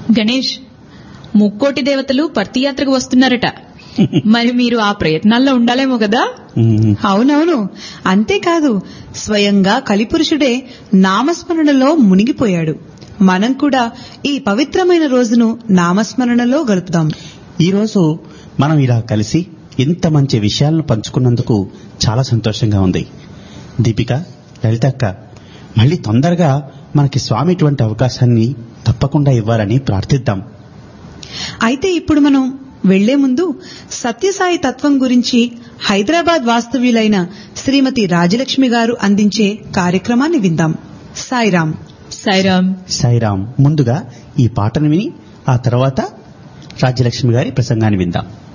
గణేష్ ముక్కోటి దేవతలు పర్తియాత్రకు వస్తున్నారట మరి మీరు ఆ ప్రయత్నాల్లో ఉండాలేమో కదా ఉమ్, అవునవును అంతేకాదు స్వయంగా కలిపురుషుడే నామస్మరణలో మునిగిపోయాడు మనం కూడా ఈ పవిత్రమైన రోజును నామస్మరణలో గడుపుదాం ఈరోజు మనం ఇలా కలిసి ఇంత మంచి విషయాలను పంచుకున్నందుకు చాలా సంతోషంగా ఉంది దీపిక లలితక్క మళ్ళీ తొందరగా మనకి స్వామి ఇటువంటి అవకాశాన్ని తప్పకుండా ఇవ్వాలని ప్రార్థిద్దాం అయితే ఇప్పుడు మనం వెళ్లే ముందు సత్యసాయి తత్వం గురించి హైదరాబాద్ వాస్తవ్యులైన శ్రీమతి రాజలక్ష్మి గారు అందించే కార్యక్రమాన్ని విందాం సాయిరాం సాయిరామ్ సాయిరాం ముందుగా ఈ పాటను విని ఆ తర్వాత రాజ్యలక్ష్మి గారి ప్రసంగాన్ని విందాం